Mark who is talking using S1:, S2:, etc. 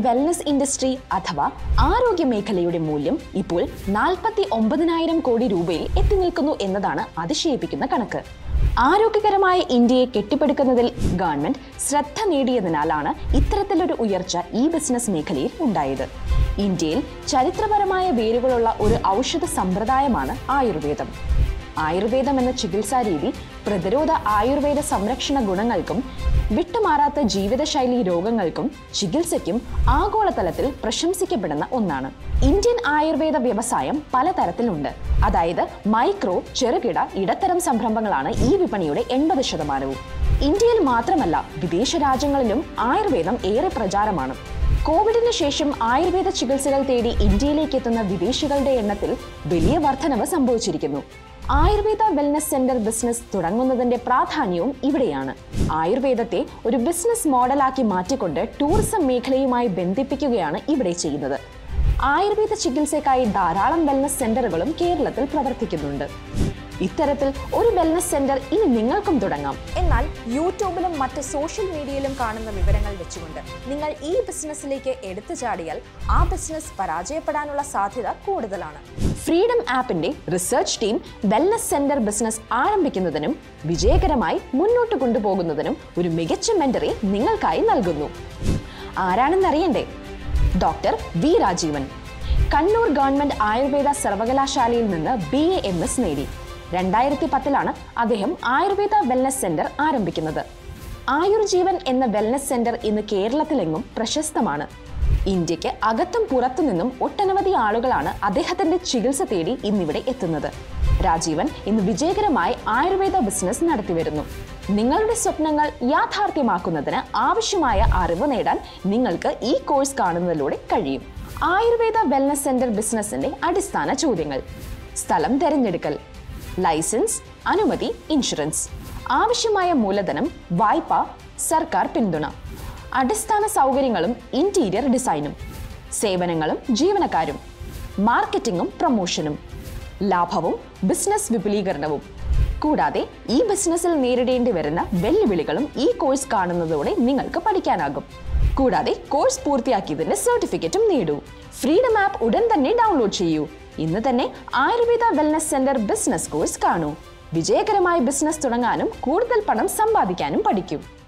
S1: wellness industry അഥവാ ആരോഗ്യ മേഖലയുടെ മൂല്യം ഇപ്പോൾ നാൽപ്പത്തി ഒമ്പതിനായിരം കോടി രൂപയിൽ എത്തി നിൽക്കുന്നു എന്നതാണ് അതിശയിപ്പിക്കുന്ന കണക്ക് ആരോഗ്യകരമായ ഇന്ത്യയെ കെട്ടിപ്പടുക്കുന്നതിൽ ഗവൺമെന്റ് ശ്രദ്ധ നേടിയതിനാലാണ് ഇത്തരത്തിലൊരു ഉയർച്ച ഈ ബിസിനസ് മേഖലയിൽ ഉണ്ടായത് ഇന്ത്യയിൽ ചരിത്രപരമായ വേരുകളുള്ള ഒരു ഔഷധ സമ്പ്രദായമാണ് ആയുർവേദം ആയുർവേദം എന്ന ചികിത്സാ രീതി പ്രതിരോധ ആയുർവേദ സംരക്ഷണ ഗുണങ്ങൾക്കും വിട്ടുമാറാത്ത ജീവിതശൈലി രോഗങ്ങൾക്കും ചികിത്സയ്ക്കും ആഗോളതലത്തിൽ പ്രശംസിക്കപ്പെടുന്ന ഒന്നാണ് ഇന്ത്യൻ ആയുർവേദ വ്യവസായം പലതരത്തിലുണ്ട് അതായത് മൈക്രോ ചെറുകിട ഇടത്തരം സംരംഭങ്ങളാണ് ഈ വിപണിയുടെ എൺപത് ശതമാനവും ഇന്ത്യയിൽ മാത്രമല്ല വിദേശ രാജ്യങ്ങളിലും ആയുർവേദം ഏറെ പ്രചാരമാണ് കോവിഡിന് ശേഷം ആയുർവേദ ചികിത്സകൾ തേടി ഇന്ത്യയിലേക്ക് എത്തുന്ന വിദേശികളുടെ എണ്ണത്തിൽ വലിയ വർധനവ് സംഭവിച്ചിരിക്കുന്നു ആയുർവേദ വെൽനസ് സെന്റർ ബിസിനസ് തുടങ്ങുന്നതിന്റെ പ്രാധാന്യവും ഇവിടെയാണ് ആയുർവേദത്തെ ഒരു ബിസിനസ് മോഡലാക്കി മാറ്റിക്കൊണ്ട് ടൂറിസം മേഖലയുമായി ബന്ധിപ്പിക്കുകയാണ് ഇവിടെ ചെയ്യുന്നത് ആയുർവേദ ചികിത്സയ്ക്കായി ധാരാളം വെൽനസ് സെന്ററുകളും കേരളത്തിൽ പ്രവർത്തിക്കുന്നുണ്ട് ഇത്തരത്തിൽ ഒരു വെൽനസ് സെന്റർ ഇനി നിങ്ങൾക്കും തുടങ്ങാം
S2: എന്നാൽ യൂട്യൂബിലും മറ്റ് സോഷ്യൽ മീഡിയയിലും കാണുന്ന വിവരങ്ങൾ വെച്ചുകൊണ്ട് നിങ്ങൾ ഈ ബിസിനസ്സിലേക്ക് എടുത്തു ചാടിയാൽ ആ ബിസിനസ് പരാജയപ്പെടാനുള്ള സാധ്യത കൂടുതലാണ്
S1: ഫ്രീഡം ആപ്പിന്റെ research team wellness centre business ആരംഭിക്കുന്നതിനും വിജയകരമായി മുന്നോട്ട് കൊണ്ടുപോകുന്നതിനും ഒരു മികച്ച മെന്ററെ നിങ്ങൾക്കായി നൽകുന്നു ആരാണെന്നറിയണ്ടേ doctor V Rajeevan Kannur government Ayurveda സർവകലാശാലയിൽ നിന്ന് ബി എ എം എസ് നേടി രണ്ടായിരത്തി പത്തിലാണ് അദ്ദേഹം ആയുർവേദ വെൽനസ് സെന്റർ ആരംഭിക്കുന്നത് ആയുർജീവൻ എന്ന വെൽനസ് സെന്റർ ഇന്ന് കേരളത്തിലെങ്ങും പ്രശസ്തമാണ് ഇന്ത്യക്ക് അകത്തും പുറത്തുനിന്നും ഒട്ടനവധി ആളുകളാണ് അദ്ദേഹത്തിന്റെ ചികിത്സ തേടി ഇന്നിവിടെ എത്തുന്നത് രാജീവൻ ഇന്ന് വിജയകരമായി ആയുർവേദ ബിസിനസ് നടത്തിവരുന്നു നിങ്ങളുടെ സ്വപ്നങ്ങൾ യാഥാർത്ഥ്യമാക്കുന്നതിന് ആവശ്യമായ അറിവ് നേടാൻ നിങ്ങൾക്ക് ഈ കോഴ്സ് കാണുന്നതിലൂടെ കഴിയും ആയുർവേദ വെൽനസ് സെന്റർ ബിസിനസിന്റെ അടിസ്ഥാന ചോദ്യങ്ങൾ സ്ഥലം തിരഞ്ഞെടുക്കൽ ലൈസൻസ് അനുമതി ഇൻഷുറൻസ് ആവശ്യമായ മൂലധനം വായ്പ സർക്കാർ പിന്തുണ അടിസ്ഥാന സൗകര്യങ്ങളും ഇന്റീരിയർ ഡിസൈനും സേവനങ്ങളും ജീവനക്കാരും മാർക്കറ്റിംഗും പ്രൊമോഷനും ലാഭവും ബിസിനസ് വിപുലീകരണവും കൂടാതെ ഈ ബിസിനസ്സിൽ നേരിടേണ്ടി വരുന്ന വെല്ലുവിളികളും ഈ കോഴ്സ് കാണുന്നതോടെ നിങ്ങൾക്ക് പഠിക്കാനാകും കൂടാതെ കോഴ്സ് പൂർത്തിയാക്കിയതിന്റെ സർട്ടിഫിക്കറ്റും നേടൂ ഫ്രീഡം ആപ്പ് ഉടൻ തന്നെ ഡൗൺലോഡ് ചെയ്യൂ ഇന്ന് തന്നെ Ayurveda wellness centre business course കാണൂ വിജയകരമായ ബിസിനസ് തുടങ്ങാനും കൂടുതൽ പണം സമ്പാദിക്കാനും പഠിക്കൂ